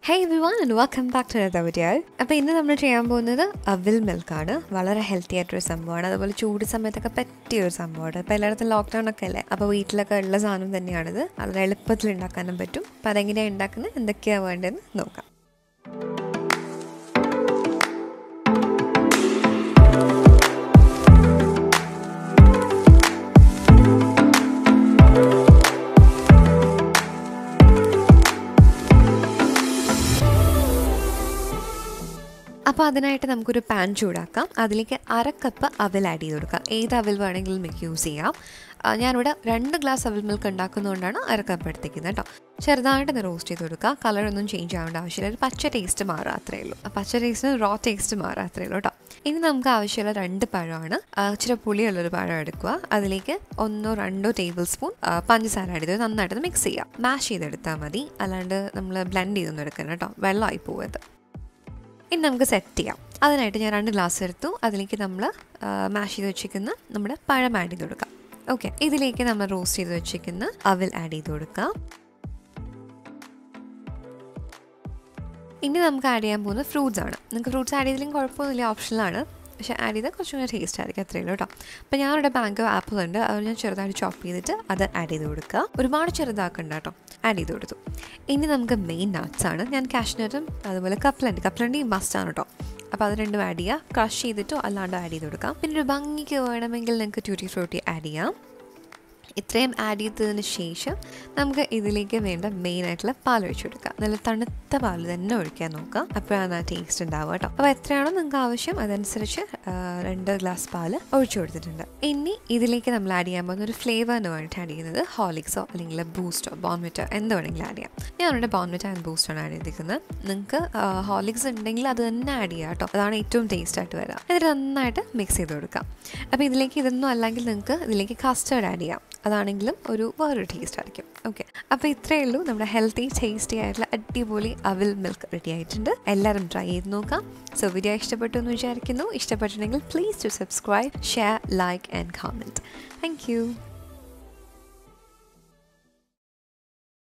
hey everyone and welcome back to another video അപ്പോൾ ഇന്ന് നമ്മൾ ചെയ്യാൻ പോകുന്നത് അവിൽ മിൽക്കാണ് വളരെ ഹെൽത്തി ആയിട്ടൊരു സംഭവമാണ് അതുപോലെ ചൂട് സമയത്തൊക്കെ പറ്റിയ ഒരു സംഭവമാണ് ഇപ്പോൾ എല്ലായിടത്തും ലോക്ക്ഡൗൺ ഒക്കെ അല്ലേ അപ്പോൾ വീട്ടിലൊക്കെ ഉള്ള സാധനം തന്നെയാണിത് വളരെ എളുപ്പത്തിൽ ഉണ്ടാക്കാനും പറ്റും അപ്പോൾ അതെങ്ങനെയാണ് ഉണ്ടാക്കുന്നത് എന്തൊക്കെയാണ് വേണ്ടതെന്ന് നോക്കാം അപ്പോൾ അതിനായിട്ട് നമുക്കൊരു പാൻ ചൂടാക്കാം അതിലേക്ക് അര കപ്പ് അവൽ ആഡ് ചെയ്ത് കൊടുക്കാം ഏത് അവൽ വേണമെങ്കിലും നമുക്ക് യൂസ് ചെയ്യാം ആ, ഞാനിവിടെ രണ്ട് ഗ്ലാസ് അവൽ മിൽക്ക് ഉണ്ടാക്കുന്നതുകൊണ്ടാണ് അര കപ്പ് എടുത്തേക്കുന്നത് കേട്ടോ ചെറുതായിട്ട് ഒന്ന് റോസ്റ്റ് ചെയ്ത് കൊടുക്കുക കളറൊന്നും ചേഞ്ച് ആവേണ്ട ആവശ്യമില്ല ഒരു പച്ച ടേസ്റ്റ് മാറുക അത്രയേ ഉള്ളൂ ആ പച്ച ടേസ്റ്റിന് റോ ടേസ്റ്റ് മാറുക അത്രയേ ഉള്ളൂ കേട്ടോ ഇനി നമുക്ക് ആവശ്യമുള്ള രണ്ട് പഴമാണ് ആ, ഇച്ചിരി പുളിയുള്ളൊരു പഴം എടുക്കുക അതിലേക്ക് ഒന്നോ രണ്ടോ ടേബിൾ സ്പൂൺ ആ, പഞ്ചസാര ആഡ് ചെയ്ത് നന്നായിട്ട് മിക്സ് ചെയ്യാം മാഷ് ചെയ്തെടുത്താൽ മതി അല്ലാണ്ട് നമ്മൾ ബ്ലെൻഡ് ചെയ്തൊന്നും എടുക്കണം കേട്ടോ വെള്ളമായി പോകരുത് ഇനി നമുക്ക് സെറ്റ് ചെയ്യാം അതിനായിട്ട് ഞാൻ രണ്ട് ഗ്ലാസ് എടുത്തു അതിലേക്ക് നമ്മൾ മാഷ് ചെയ്ത് വെച്ചിരിക്കുന്ന നമ്മുടെ പഴം ആഡ് ചെയ്ത് കൊടുക്കാം ഓക്കെ ഇതിലേക്ക് നമ്മൾ റോസ്റ്റ് ചെയ്ത് വെച്ചിരിക്കുന്ന അവൽ ആഡ് ചെയ്ത് കൊടുക്കാം ഇനി നമുക്ക് ആഡ് ചെയ്യാൻ പോകുന്നത് ഫ്രൂട്ട്സ് ആണ് നിങ്ങൾക്ക് ഫ്രൂട്ട്സ് ആഡ് ചെയ്തില്ലെങ്കിൽ കുഴപ്പമൊന്നുമില്ല ഓപ്ഷനിലാണ് പക്ഷേ ആഡ് ചെയ്താൽ കുറച്ചും കൂടി ടേസ്റ്റ് ആയിരിക്കും അത്രയേ ഉള്ളൂ കേട്ടോ അപ്പോൾ ഞാനിവിടെ ബാങ്ക് ആപ്പിൾ ഉണ്ട് അത് ഞാൻ ചെറുതായിട്ട് ചോപ്പ് ചെയ്തിട്ട് അത് ആഡ് ചെയ്ത് കൊടുക്കുക ഒരുപാട് ചെറുതാക്കണ്ട കേട്ടോ ആഡ് ചെയ്ത് കൊടുത്തു ഇനി നമുക്ക് മെയിൻ നട്ട്സ് ആണ് ഞാൻ കാഷ്നട്ടും അതുപോലെ കപ്ലണ്ട് കപ്ലണ്ട് ഈ മസ്റ്റാണ് കേട്ടോ അപ്പോൾ അത് രണ്ടും ആഡ് ചെയ്യുക ക്രഷ് ചെയ്തിട്ടോ അല്ലാണ്ട് ആഡ് ചെയ്ത് കൊടുക്കാം പിന്നെ ഒരു ഭംഗിക്ക് വേണമെങ്കിൽ നിങ്ങൾക്ക് ട്യൂട്ടി ഫ്രൂട്ടി ആഡ് ചെയ്യാം ഇത്രയും ആഡ് ചെയ്തതിന് ശേഷം നമുക്ക് ഇതിലേക്ക് വേണ്ട മെയിൻ ആയിട്ടുള്ള പാൽ ഒഴിച്ചു കൊടുക്കുക നല്ല തണുത്ത പാൽ തന്നെ ഒഴിക്കാൻ നോക്കുക അപ്പോഴാണ് ആ ടേസ്റ്റ് ഉണ്ടാവുക കേട്ടോ അപ്പോൾ എത്രയാണോ നിങ്ങൾക്ക് ആവശ്യം അതനുസരിച്ച് ആ, രണ്ട് ഗ്ലാസ് പാൽ ഒഴിച്ചു കൊടുത്തിട്ടുണ്ട് ഇനി ഇതിലേക്ക് നമ്മൾ ആഡ് ചെയ്യാൻ പോകുന്ന ഒരു ഫ്ലേവറിന് വേണ്ടിയിട്ട് ആഡ് ചെയ്യുന്നത് ഹോളിക്സോ അല്ലെങ്കിൽ ബൂസ്റ്റോ ബോൺമിറ്റോ എന്ത് വേണമെങ്കിലും ആഡ് ചെയ്യാം ഞാനിവിടെ ബോൺമിറ്റോ ആൻഡ് ബൂസ്റ്റോണ് ആഡ് ചെയ്തിരിക്കുന്നത് നിങ്ങൾക്ക് ഹോളിക്സ് ഉണ്ടെങ്കിൽ അത് തന്നെ ആഡ് ചെയ്യാം കേട്ടോ അതാണ് ഏറ്റവും ടേസ്റ്റ് ആയിട്ട് വരിക എന്നിട്ട് നന്നായിട്ട് മിക്സ് ചെയ്ത് കൊടുക്കാം അപ്പോൾ ഇതിലേക്ക് ഇതൊന്നും അല്ലെങ്കിൽ നിങ്ങൾക്ക് ഇതിലേക്ക് കസ്റ്റേർഡ് ആഡ് ചെയ്യാം അതാണെങ്കിലും ഒരു വേറൊരു ടേസ്റ്റ് ആയിരിക്കും ഓക്കെ അപ്പോൾ ഇത്രയേ ഉള്ളൂ നമ്മുടെ ഹെൽത്തി ടേസ്റ്റി ആയിട്ടുള്ള അടിപൊളി അവിൽ മിൽക്ക് റെഡി ആയിട്ടുണ്ട് എല്ലാവരും ട്രൈ ചെയ്ത് നോക്കാം സോ വീഡിയോ ഇഷ്ടപ്പെട്ടു എന്ന് വിചാരിക്കുന്നു ഇഷ്ടപ്പെട്ടിട്ടുണ്ടെങ്കിൽ please to subscribe share like and comment thank U